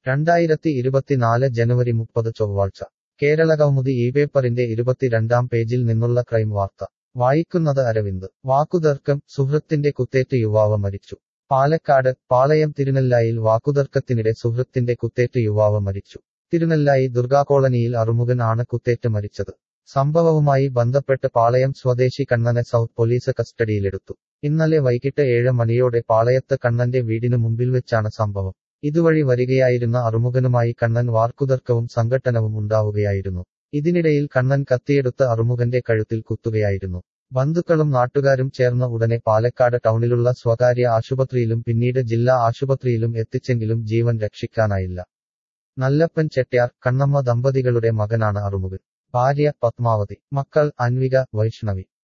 രണ്ടായിരത്തി ഇരുപത്തിനാല് ജനുവരി മുപ്പത് ചൊവ്വാഴ്ച കേരള കൗമുദി ഈ പേപ്പറിന്റെ ഇരുപത്തിരണ്ടാം പേജിൽ നിന്നുള്ള ക്രൈം വാർത്ത വായിക്കുന്നത് അരവിന്ദ് വാക്കുതർക്കം സുഹൃത്തിന്റെ കുത്തേറ്റ് യുവാവ് മരിച്ചു പാലക്കാട് പാളയം തിരുനെല്ലായിൽ വാക്കുതർക്കത്തിനിടെ സുഹൃത്തിന്റെ കുത്തേറ്റ് യുവാവ് മരിച്ചു തിരുനെല്ലായി ദുർഗാ കോളനിയിൽ അറുമുഖൻ ആണ് കുത്തേറ്റ് മരിച്ചത് സംഭവവുമായി ബന്ധപ്പെട്ട് പാളയം സ്വദേശി കണ്ണനെ സൗത്ത് പോലീസ് കസ്റ്റഡിയിലെടുത്തു ഇന്നലെ വൈകിട്ട് ഏഴ് മണിയോടെ പാളയത്ത് കണ്ണന്റെ വീടിനു മുമ്പിൽ വെച്ചാണ് സംഭവം ഇതുവഴി വരികയായിരുന്ന അറുമുഖനുമായി കണ്ണൻ വാർക്കുതർക്കവും സംഘട്ടനവും ഉണ്ടാവുകയായിരുന്നു ഇതിനിടയിൽ കണ്ണൻ കത്തിയെടുത്ത് അറുമുഖന്റെ കഴുത്തിൽ കുത്തുകയായിരുന്നു ബന്ധുക്കളും നാട്ടുകാരും ചേർന്ന് ഉടനെ പാലക്കാട് ടൗണിലുള്ള സ്വകാര്യ ആശുപത്രിയിലും പിന്നീട് ജില്ലാ ആശുപത്രിയിലും എത്തിച്ചെങ്കിലും ജീവൻ രക്ഷിക്കാനായില്ല നല്ലപ്പൻ ചെട്ട്യാർ കണ്ണമ്മ ദമ്പതികളുടെ മകനാണ് അറുമുഖൻ ഭാര്യ പത്മാവതി മക്കൾ അൻവിക വൈഷ്ണവി